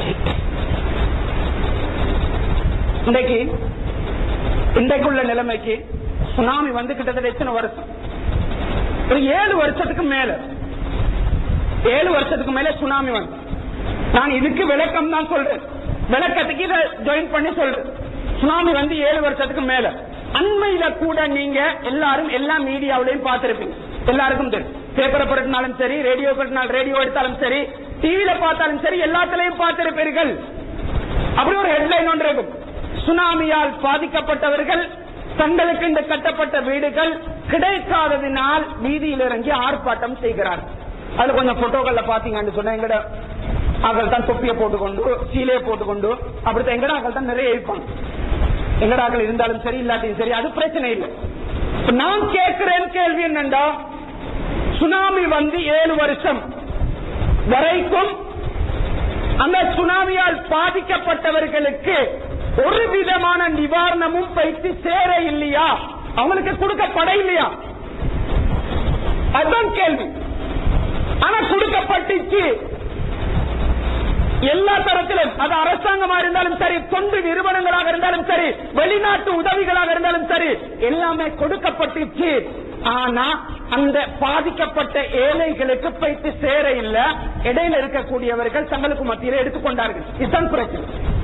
இன்றைக்கு இன்றைக்குள்ள நிலைமைக்கு சுனாமி வந்து கிட்டத்தட்ட எத்தனை வருஷம் ஒரு ஏழு வருஷத்துக்கு மேல ஏழு வருஷத்துக்கு மேல சுனாமி வந்து நான் இதுக்கு விளக்கம் தான் சொல்றேன் விளக்கத்துக்கு இதை ஜாயின் பண்ணி சொல்றேன் சுனாமி வந்து ஏழு வருஷத்துக்கு மேல அண்மையில கூட நீங்க எல்லாரும் எல்லா மீடியாவிலையும் பார்த்திருப்பீங்க எல்லாருக்கும் தெரியும் பேப்பரை படுத்தினாலும் சரி ரேடியோ படுத்தினாலும் ரேடியோ எடுத்தாலும் சரி டிவியில பார்த்தாலும் சரி எல்லாத்திலையும் பார்த்திருப்பீர்கள் அப்படி ஒரு ஹெட்லைன் ஒன்று இருக்கும் சுனாமியால் பாதிக்கப்பட்டவர்கள் தங்களுக்கு இந்த கட்டப்பட்ட வீடுகள் கிடைக்காததினால் வீதியில் இறங்கி ஆர்ப்பாட்டம் செய்கிறார்கள் அதுல கொஞ்சம் போட்டோக்கள்ல பாத்தீங்கன்னு சொன்னா எங்கட ஆக்கள் தான் தொப்பியை போட்டுக்கொண்டு சீலையை போட்டுக்கொண்டு அப்படித்தான் எங்கட ஆக்கள் தான் நிறைய இருப்பாங்க எங்கட ஆக்கள் இருந்தாலும் சரி இல்லாட்டியும் சரி அது பிரச்சனை இல்லை இப்ப நான் கேட்கிறேன் கேள்வி என்னண்டா சுனாமி வந்து ஏழு வருஷம் வரைக்கும் அந்த சுனாமியால் பாதிக்கப்பட்டவர்களுக்கு ஒரு விதமான நிவாரணமும் பயிற்சி சேர இல்லையா அவங்களுக்கு கொடுக்கப்பட இல்லையா அதுதான் கேள்வி ஆனா கொடுக்கப்பட்டுச்சு எல்லா தரத்திலும் அது அரசாங்கமா இருந்தாலும் சரி தொண்டு நிறுவனங்களாக இருந்தாலும் சரி வெளிநாட்டு உதவிகளாக இருந்தாலும் சரி எல்லாமே கொடுக்கப்பட்டுச்சு ஆனா அந்த பாதிக்கப்பட்ட ஏழைகளுக்கு போயிட்டு சேர இல்ல இடையில இருக்கக்கூடியவர்கள் தங்களுக்கு மத்தியில் எடுத்துக்கொண்டார்கள் இதுதான் பிரச்சனை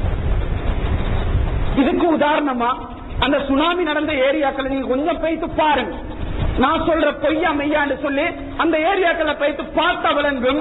இதுக்கு உதாரணமா அந்த சுனாமி நடந்த ஏரியாக்களை நீங்க கொஞ்சம் போயிட்டு பாருங்க நான் சொல்ற பொய்யா மெய்யான்னு சொல்லி அந்த ஏரியாக்களை போயிட்டு பார்த்த விளங்கும்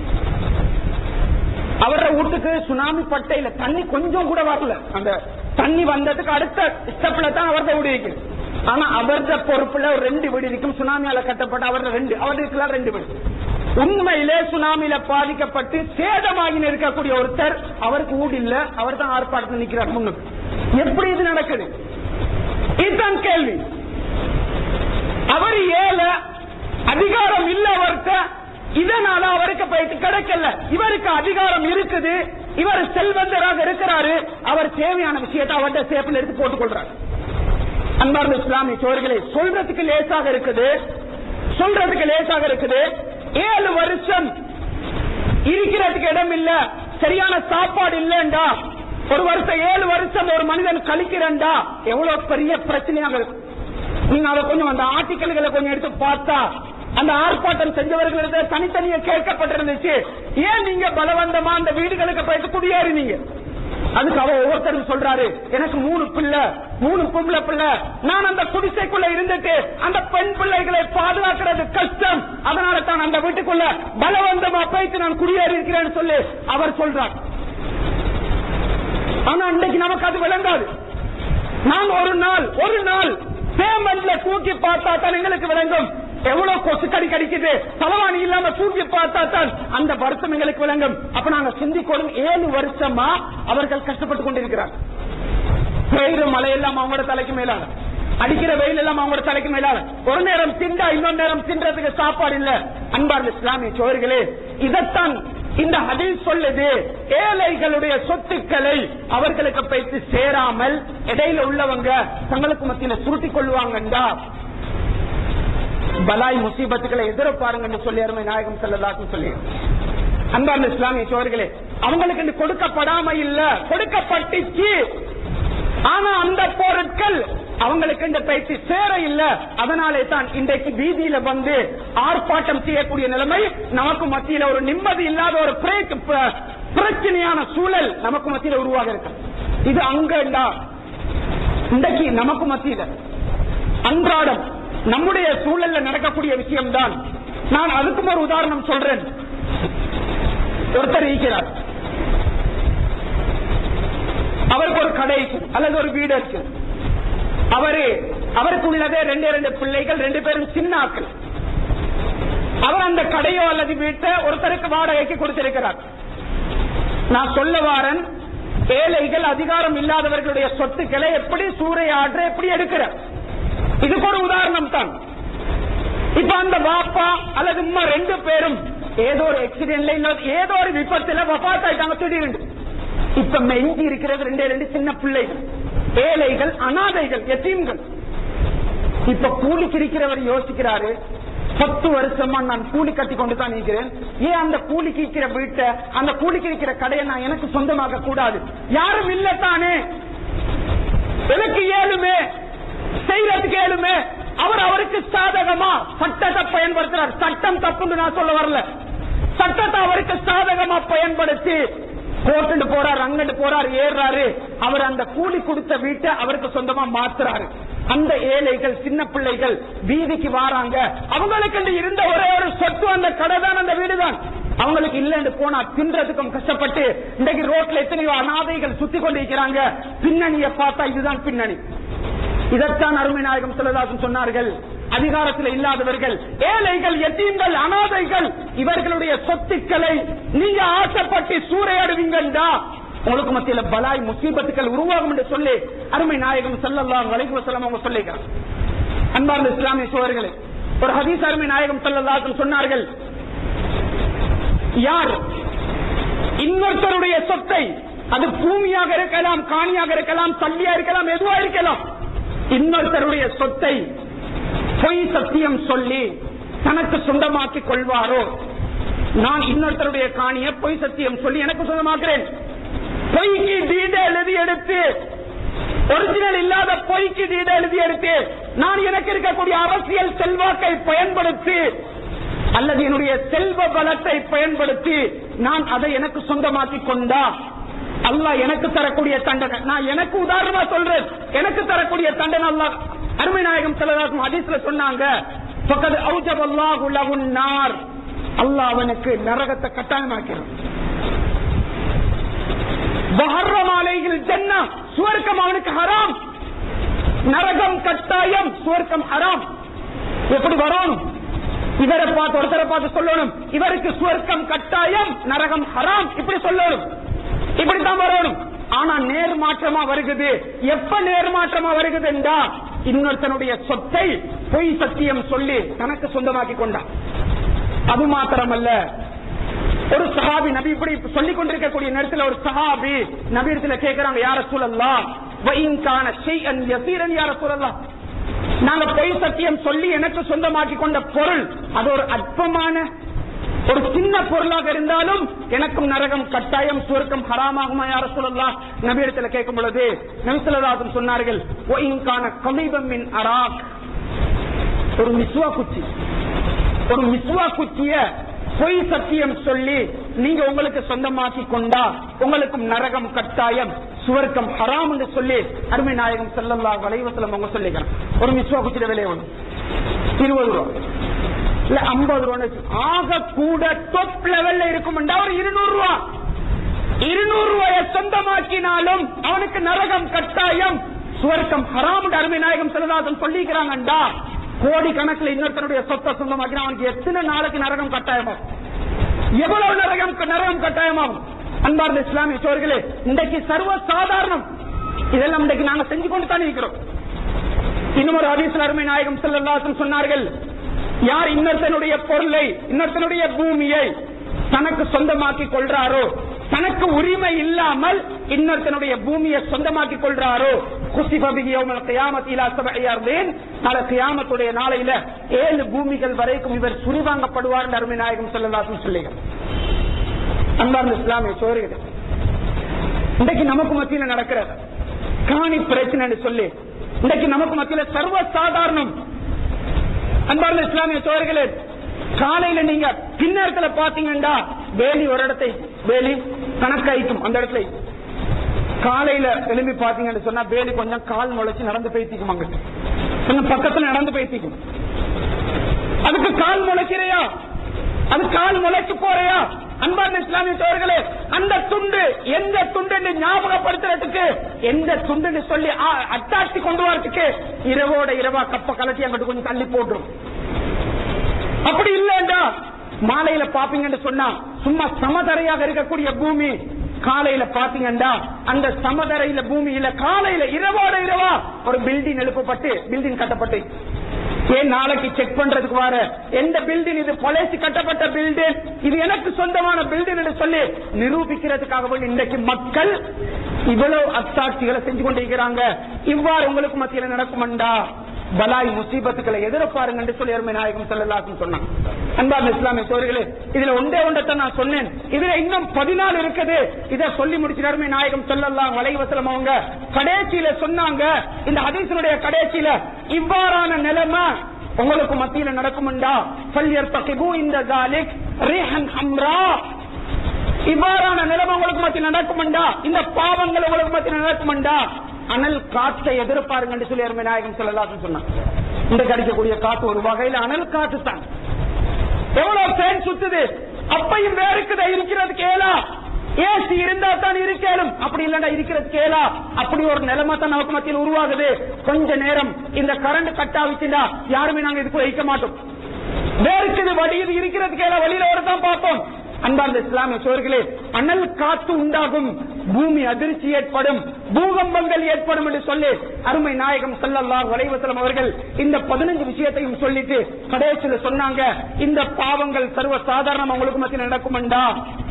அவர வீட்டுக்கு சுனாமி பட்டையில தண்ணி கொஞ்சம் கூட வரல அந்த தண்ணி வந்ததுக்கு அடுத்த ஸ்டெப்ல தான் அவரது வீடு இருக்கு ஆனா அவரது பொறுப்புல ஒரு ரெண்டு வீடு இருக்கும் சுனாமியால கட்டப்பட்ட அவரது ரெண்டு அவருக்குலாம் ரெண்டு வீடு உண்மையிலே சுனாமியில பாதிக்கப்பட்டு சேதமாகி இருக்கக்கூடிய ஒருத்தர் அவருக்கு வீடு இல்ல அவர் தான் ஆர்ப்பாட்டத்தில் நிக்கிறார் முன்னுக்கு எப்படி இது நடக்குது இதுதான் கேள்வி அவர் ஏல அதிகாரம் இல்ல அவர்கிட்ட இதனால அவருக்கு போயிட்டு கிடைக்கல இவருக்கு அதிகாரம் இருக்குது இவர் செல்வந்தராக இருக்கிறாரு அவர் தேவையான விஷயத்தை அவர்கிட்ட சேப்பில் எடுத்து போட்டுக் கொள்றாரு அன்பார்ந்த இஸ்லாமிய சோர்களே சொல்றதுக்கு லேசாக இருக்குது சொல்றதுக்கு லேசாக இருக்குது ஏழு வருஷம் இருக்கிறதுக்கு இடம் இல்ல சரியான சாப்பாடு இல்லண்டா ஒரு வருஷம் ஏழு வருஷம் ஒரு மனிதன் கழிக்கிறண்டா எவ்வளவு பெரிய பிரச்சனையாக இருக்கும் நீங்க அதை கொஞ்சம் அந்த ஆர்டிக்கல்களை கொஞ்சம் எடுத்து பார்த்தா அந்த ஆர்ப்பாட்டம் செஞ்சவர்களிடத்துல தனித்தனியா கேட்கப்பட்டிருந்துச்சு ஏன் நீங்க பலவந்தமா அந்த வீடுகளுக்கு போயிட்டு குடியேறினீங்க அதுக்கு அவ ஒவ்வொருத்தரும் சொல்றாரு எனக்கு மூணு பிள்ளை மூணு பொம்பளை பிள்ளை நான் அந்த குடிசைக்குள்ள இருந்துட்டு அந்த பெண் பிள்ளைகளை பாதுகாக்கிறது கஷ்டம் அதனால தான் அந்த வீட்டுக்குள்ள பலவந்தமா போயிட்டு நான் குடியேறி இருக்கிறேன்னு சொல்லி அவர் சொல்றார் ஆனா இன்னைக்கு நமக்கு அது விளங்காது நான் ஒரு நாள் ஒரு நாள் பேமெண்ட்ல தூக்கி பார்த்தா தான் எங்களுக்கு விளங்கும் எவ்வளவு கொசுக்கடி கடிக்குது தலவாணி இல்லாம தூக்கி பார்த்தா தான் அந்த வருத்தம் எங்களுக்கு விளங்கும் அப்ப நாங்க சிந்திக்கோடும் ஏழு வருஷமா அவர்கள் கஷ்டப்பட்டு கொண்டிருக்கிறார் பெய்யுற மழை எல்லாம் அவங்களோட தலைக்கு மேலாக அடிக்கிற வெயில் எல்லாம் அவங்களோட தலைக்கு மேலாக ஒரு நேரம் திண்டா இன்னொரு நேரம் தின்றதுக்கு சாப்பாடு இல்ல அன்பார்ந்த இஸ்லாமிய சோர்களே இதைத்தான் இந்த ஹதீஸ் சொல்லுது ஏழைகளுடைய சொத்துக்களை அவர்களுக்கு போயிட்டு சேராமல் இடையில உள்ளவங்க தங்களுக்கு மத்தியில சுருட்டி கொள்வாங்கண்டா பலாய் முசீபத்துக்களை எதிர பாருங்கன்னு சொல்லி அருமை நாயகம் செல்லலாக்கும் சொல்லி அன்பார்ந்த இஸ்லாமிய சோர்களே அவங்களுக்கு இது கொடுக்கப்படாம இல்ல கொடுக்கப்பட்டுச்சு ஆனா அந்த பொருட்கள் அவங்களுக்கு இந்த பயிற்சி சேர இல்ல அதனாலே தான் இன்றைக்கு வீதியில வந்து ஆர்ப்பாட்டம் செய்யக்கூடிய நிலைமை நமக்கு மத்தியில ஒரு நிம்மதி இல்லாத ஒரு பிரேக் ப- பிரச்சனையான சூழல் நமக்கு மத்தியில உருவாக இருக்கு இது அங்கண்டா இன்றைக்கு நமக்கு மத்தியில அன்றாடம் நம்முடைய சூழல்ல நடக்கக்கூடிய விஷயம்தான் நான் அதுக்கும் ஒரு உதாரணம் சொல்றேன் ஒருத்தர் இருக்கிறார் அவருக்கு ஒரு கடை இருக்கு அல்லது ஒரு வீடு இருக்கு அவரு அவருக்கு உள்ளதே ரெண்டே ரெண்டு பிள்ளைகள் ரெண்டு பேரும் சின்ன ஆட்கள் அவர் அந்த கடையோ அல்லது வீட்டை ஒருத்தருக்கு வாடகைக்கு கொடுத்திருக்கிறார் நான் சொல்ல வாரன் ஏழைகள் அதிகாரம் இல்லாதவர்களுடைய சொத்துக்களை எப்படி சூறையாற்ற எப்படி எடுக்கிறார் இதுக்கு ஒரு உதாரணம் தான் இப்ப அந்த பாப்பா அல்லது உம்மா ரெண்டு பேரும் ஏதோ ஒரு ஆக்சிடென்ட்ல இல்ல ஏதோ ஒரு விபத்துல வபாத் ஆயிட்டாங்க திடீர்னு இப்ப மெஞ்சி இருக்கிறது ரெண்டே ரெண்டு சின்ன பிள்ளைகள் ஏழைகள் அனாதைகள் எத்தீம்கள் இப்ப கூலிக்கு இருக்கிறவர் யோசிக்கிறாரு பத்து வருஷமா நான் கூலி கட்டி கொண்டு தான் இருக்கிறேன் ஏன் அந்த கூலிக்கு இருக்கிற வீட்டை அந்த கூலிக்கு இருக்கிற கடையை நான் எனக்கு சொந்தமாக்க கூடாது யாரும் இல்ல தானே எனக்கு ஏழுமே செய்யறதுக்கு ஏழுமே அவர் அவருக்கு சாதகமா சட்டத்தை பயன்படுத்துறார் சட்டம் தப்புன்னு நான் சொல்ல வரல சட்டத்தை அவருக்கு சாதகமா பயன்படுத்தி கோட்டுட்டு போறார் அங்கிட்டு போறார் ஏறாரு அவர் அந்த கூலி கொடுத்த வீட்டை அவருக்கு சொந்தமா மாத்துறாரு அந்த ஏழைகள் சின்ன பிள்ளைகள் வீதிக்கு வாராங்க அவங்களுக்கு இந்த இருந்த ஒரே ஒரு சொத்து அந்த கடை தான் அந்த வீடு தான் அவங்களுக்கு இல்லன்னு போனா தின்றதுக்கும் கஷ்டப்பட்டு இன்றைக்கு ரோட்ல எத்தனையோ அனாதைகள் சுத்தி கொண்டிருக்கிறாங்க பின்னணியை பார்த்தா இதுதான் பின்னணி இதைத்தான் அருமை நாயகம் சொல்லதாசன் சொன்னார்கள் அதிகாரத்தில் இல்லாதவர்கள் ஏழைகள் எத்தீம்கள் அனாதைகள் இவர்களுடைய சொத்துக்களை நீங்க ஆசைப்பட்டு சூறையாடுவீங்கண்டா உங்களுக்கு மத்தியில பலாய் முசீபத்துக்கள் உருவாகும் என்று சொல்லி அருமை நாயகம் ஸல்லல்லாஹு அலைஹி வஸல்லம் அவங்க சொல்லிக்கிறார் அன்பார்ந்த இஸ்லாமிய சோழர்களே ஒரு ஹதீஸ் அருமை நாயகம் ஸல்லல்லாஹு சொன்னார்கள் யார் இன்னொருத்தருடைய சொத்தை அது பூமியாக இருக்கலாம் காணியாக இருக்கலாம் சல்லியா இருக்கலாம் எதுவா இருக்கலாம் இன்னொருத்தருடைய சொத்தை பொய் சத்தியம் சொல்லி தனக்கு சொந்தமாக்கிக் கொள்வாரோ நான் இன்னொருத்தருடைய காணிய பொய் சத்தியம் சொல்லி எனக்கு சொந்தமாக்குறேன் பொய்க்கு டீட எழுதி எடுத்து ஒரிஜினல் இல்லாத பொய்க்கு டீட எழுதி எடுத்து நான் எனக்கு இருக்கக்கூடிய அரசியல் செல்வாக்கை பயன்படுத்தி அல்லது என்னுடைய செல்வ பலத்தை பயன்படுத்தி நான் அதை எனக்கு சொந்தமாக்கி கொண்டா அல்லாஹ் எனக்கு தரக்கூடிய தண்டனை நான் எனக்கு உதாரணமா சொல்றேன் எனக்கு தரக்கூடிய தண்டனை அல்லாஹ் அருமை நாயகம் செல்லதாக்கும் ஹதீஸ்ல சொன்னாங்க பக்கத்து அவுஜப் அல்லாஹ் உலகுன் நார் அல்லாஹ் அவனுக்கு நரகத்தை கட்டாயமாக்கிறான் வஹர்ரமாலைகள் ஜன்னா சுவர்க்கம் அவனுக்கு ஹராம் நரகம் கட்டாயம் சுவர்க்கம் ஹராம் எப்படி வரணும் இவரை பார்த்து ஒருத்தரை பார்த்து சொல்லணும் இவருக்கு சுவர்க்கம் கட்டாயம் நரகம் ஹராம் இப்படி சொல்லணும் இப்படித்தான் வரணும் ஆனா நேர்மாற்றமா வருகிறது எப்ப நேர்மாற்றமா வருகுதுண்டா இன்னொருத்தனுடைய சொத்தை பொய் சத்தியம் சொல்லி தனக்கு சொந்தமாக்கி கொண்டான் அது மாத்திரமல்ல ஒரு சஹாபி நபி இப்படி சொல்லிக் கொண்டிருக்கக்கூடிய நேரத்தில் ஒரு சஹாபி நபி இடத்துல கேட்கிறாங்க யார சூழல்லாம் வயின்கான ஷைஅன் யசீரன் யார சூழல்லாம் நாங்க பொய் சத்தியம் சொல்லி எனக்கு சொந்தமாக்கி கொண்ட பொருள் அது ஒரு அற்பமான ஒரு சின்ன பொருளாக இருந்தாலும் எனக்கும் நரகம் கட்டாயம் சுவர்க்கம் ஹராமாகுமா யார சொல்லலாம் நபி இடத்துல கேட்கும் பொழுது நபிசல்லாதும் சொன்னார்கள் ஒயின்கான கமீபம் மின் அராக் ஒரு மிஸ்வா குச்சி ஒரு மிஸ்வா குச்சிய பொய் சத்தியம் சொல்லி நீங்க உங்களுக்கு சொந்தமாக்கி கொண்டா உங்களுக்கும் நரகம் கட்டாயம் சுவர்க்கம் ஹராம் என்று சொல்லி அருமை நாயகம் செல்லல்லா வலைவசலம் அவங்க சொல்லிக்கிறேன் ஒரு மிஸ்வா குச்சியில விலை ஒண்ணு இருபது ரூபா இல்ல ஐம்பது ரூபா ஆக கூட டொப் லெவல்ல இருக்கும்டா ஒரு இருநூறு ரூபா இருநூறு ரூபாய சொந்தமாக்கினாலும் அவனுக்கு நரகம் கட்டாயம் சுவர்க்கம் ஹராம் அருமை நாயகம் செல்லதாசன் சொல்லிக்கிறாங்கண்டா கோடி கணக்குல இன்னொருத்தனுடைய சொத்தை சொந்தமாக்கினா அவனுக்கு எத்தனை நாளைக்கு நரகம் கட்டாயமாகும் எவ்வளவு நரகம் நரகம் கட்டாயமாகும் அன்பார்ந்த இஸ்லாமிய சோர்களே இன்றைக்கு சர்வ சாதாரணம் இதெல்லாம் இன்றைக்கு நாங்க செஞ்சு கொண்டு தான் இருக்கிறோம் இன்னும் ஒரு ஹதீஸ்ல அருமை நாயகம் செல்லல்லாசன் சொன்னார்கள் யார் இன்னொருத்தனுடைய பொருளை இன்னொருத்தனுடைய பூமியை தனக்கு சொந்தமாக்கி கொள்றாரோ தனக்கு உரிமை இல்லாமல் இன்னொருத்தனுடைய பூமியை சொந்தமாக்கி கொள்றாரோ நாளை கியாமத்துடைய நாளையில ஏழு பூமிகள் வரைக்கும் இவர் சுரிவாங்கப்படுவார் அருமை நாயகம் செல்லதாசன் சொல்லுங்கள் அன்பார்ந்த இஸ்லாமிய சோறுகள் இன்றைக்கு நமக்கு மத்தியில நடக்கிறது காணி பிரச்சனை சொல்லி இன்றைக்கு நமக்கு மத்தியில சர்வ சாதாரணம் அன்பார்ந்த இஸ்லாமிய சோழர்களே காலையில நீங்க பின்னரத்துல பாத்தீங்கன்னா வேலி ஒரு இடத்தை வேலி கணக்காயிக்கும் அந்த இடத்துல காலையில எழும்பி பாத்தீங்கன்னு சொன்னா வேலி கொஞ்சம் கால் முளைச்சு நடந்து பேசிக்கும் அங்க கொஞ்சம் பக்கத்துல நடந்து பேசிக்கும் அதுக்கு கால் முளைக்கிறையா அது கால் முளைச்சு போறையா அன்பார்ந்த இஸ்லாமிய சோழர்களே அந்த துண்டு எந்த துண்டு ஞாபகப்படுத்துறதுக்கு எந்த துண்டு சொல்லி அட்டாச்சி கொண்டு வரதுக்கு இரவோட இரவா கப்ப கலட்டி அங்கிட்டு கொஞ்சம் தள்ளி போட்டுரும் அப்படி இல்லண்டா மாலையில பாப்பீங்கன்னு சொன்னா சும்மா சமதரையாக இருக்கக்கூடிய பூமி காலையில பாத்தீங்கன்னா அந்த சமதரையில பூமியில காலையில இரவோட இரவா ஒரு பில்டிங் எழுப்பப்பட்டு பில்டிங் கட்டப்பட்டு ஏன் நாளைக்கு செக் பண்றதுக்கு வர எந்த பில்டிங் இது பழைச்சு கட்டப்பட்ட பில்டிங் இது எனக்கு சொந்தமான பில்டிங் என்று சொல்லி நிரூபிக்கிறதுக்காக வேண்டி இன்றைக்கு மக்கள் இவ்வளவு அத்தாட்சிகளை செஞ்சு கொண்டிருக்கிறாங்க இவ்வாறு உங்களுக்கு மத்தியில் நடக்கும்டா பலாய் முசீபத்துக்களை எதிர்ப்பாருங்க என்று சொல்லி அருமை நாயகம் செல்லலாக்கும் சொன்னான் அன்பார்ந்த இஸ்லாமிய சோர்களே இதுல ஒன்றே ஒன்றத்தான் நான் சொன்னேன் இதுல இன்னும் பதினாலு இருக்குது இதை சொல்லி முடிச்சு அருமை நாயகம் செல்லலாம் வலைவசலம் அவங்க கடைசியில சொன்னாங்க இந்த ஹதீசனுடைய கடைசியில இவ்வாறான நிலைமை உங்களுக்கு மத்தியில நடக்கும்டா பல்யர் பகிபு இந்த ஜாலிக் ரேஹன் ஹம்ரா இவ்வாறான நிலைமை உங்களுக்கு மத்தியில் நடக்கும்டா இந்த பாவங்கள் உங்களுக்கு மத்தியில் நடக்கும்டா அனல் காற்றை எதிர்ப்பாருங்க என்று சொல்லி அருமை நாயகம் சொல்லலாம் சொன்னாங்க இந்த கிடைக்கக்கூடிய காத்து ஒரு வகையில அனல் காத்து தான் எவ்வளவு ஃபேன் சுத்துது அப்பையும் வேறுக்குதா இருக்கிறது கேளா ஏசி இருந்தா தான் இருக்கேனும் அப்படி இல்லடா இருக்கிறது கேளா அப்படி ஒரு நிலைமை தான் நமக்கு மத்தியில் உருவாகுது கொஞ்ச நேரம் இந்த கரண்ட் கட் ஆகிச்சுடா யாருமே நாங்க இதுக்குள்ள வைக்க மாட்டோம் வேறுக்குது வடியுது இருக்கிறது கேளா வழியில ஒரு தான் பார்ப்போம் அன்பார்ந்த இஸ்லாமிய சோர்களே அனல் காத்து உண்டாகும் பூமி அதிர்ச்சி ஏற்படும் பூகம்பங்கள் ஏற்படும் என்று சொல்லி அருமை நாயகம் சல்லல்லா வலைவசலம் அவர்கள் இந்த பதினஞ்சு விஷயத்தையும் சொல்லிட்டு கடைசியில் சொன்னாங்க இந்த பாவங்கள் சர்வ சாதாரணம் உங்களுக்கு மத்தியில் நடக்கும்டா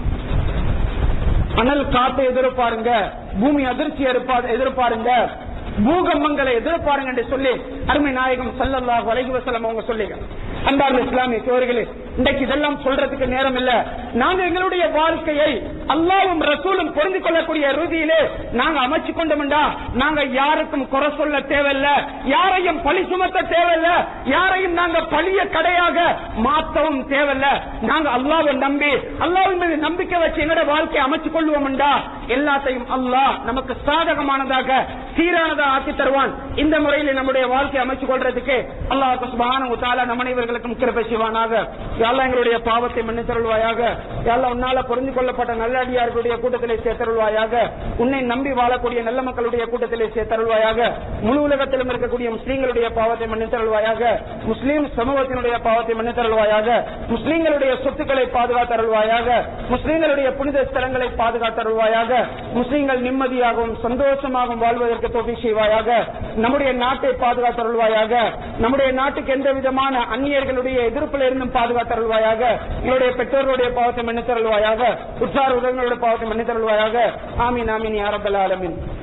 அனல் காத்தை எதிர்பாருங்க பூமி அதிர்ச்சி எதிர்பாருங்க பூகம்பங்களை எதிர்பாருங்க என்று சொல்லி அருமை நாயகம் சல்லல்லா வலைவசலம் அவங்க சொல்லிங்க அன்பார்ந்த இஸ்லாமிய சோர்களே இன்றைக்கு இதெல்லாம் சொல்றதுக்கு நேரம் இல்ல நாங்க எங்களுடைய வாழ்க்கையை அல்லாவும் ரசூலும் புரிந்து கொள்ளக்கூடிய ரீதியிலே நாங்க அமைச்சு கொண்டோம்டா நாங்க யாருக்கும் குறை சொல்ல தேவையில்ல யாரையும் பழி சுமத்த தேவையில்ல யாரையும் நாங்க பழிய கடையாக மாற்றவும் தேவையில்ல நாங்க அல்லாவை நம்பி அல்லாவின் மீது நம்பிக்கை வச்சு எங்களோட வாழ்க்கையை அமைச்சு கொள்வோம்டா எல்லாத்தையும் அல்லாஹ் நமக்கு சாதகமானதாக சீரானதாக ஆக்கி தருவான் இந்த முறையில் நம்முடைய வாழ்க்கையை அமைச்சு கொள்றதுக்கு அல்லாஹ் சுபஹானஹு வ தஆலா நம் அனைவர்களுக்கும் கிருபை செய்வானாக யா அல்லாஹ் எங்களுடைய பாவத்தை மன்னித்தருள்வாயாக யா அல்லாஹ் உன்னால புரிந்து கொள்ளப்பட்ட நல்லடியார்களுடைய கூட்டத்திலே சேர்த்தருள்வாயாக உன்னை நம்பி வாழக்கூடிய நல்ல மக்களுடைய கூட்டத்திலே சேர்த்தருள்வாயாக முழு உலகத்திலும் இருக்கக்கூடிய முஸ்லீம்களுடைய பாவத்தை மன்னித்தருள்வாயாக முஸ்லீம் சமூகத்தினுடைய பாவத்தை மன்னித்தருள்வாயாக முஸ்லீம்களுடைய சொத்துக்களை பாதுகாத்தருள்வாயாக முஸ்லீம்களுடைய புனித ஸ்தலங்களை பாதுகாத்தருள்வாயாக முஸ்லீம்கள் நிம்மதியாகவும் சந்தோஷமாகவும் வாழ்வதற்கு தொகை செய்வாயாக நம்முடைய நாட்டை பாதுகாத்தருள்வாயாக நம்முடைய நாட்டுக்கு எந்த விதமான அந்நியர்களுடைய எதிர்ப்பில் இருந்தும் பாதுகாத்தருள்வாயாக எங்களுடைய பெற்றோர்களுடைய பாவத்தை மன்னித்தருள்வாயாக உற்றார் உறவினர்களுடைய பாவத்தை மன்னித்தருள்வாயாக ஆமீன் ஆமீன் யாரபல் ஆலமீன்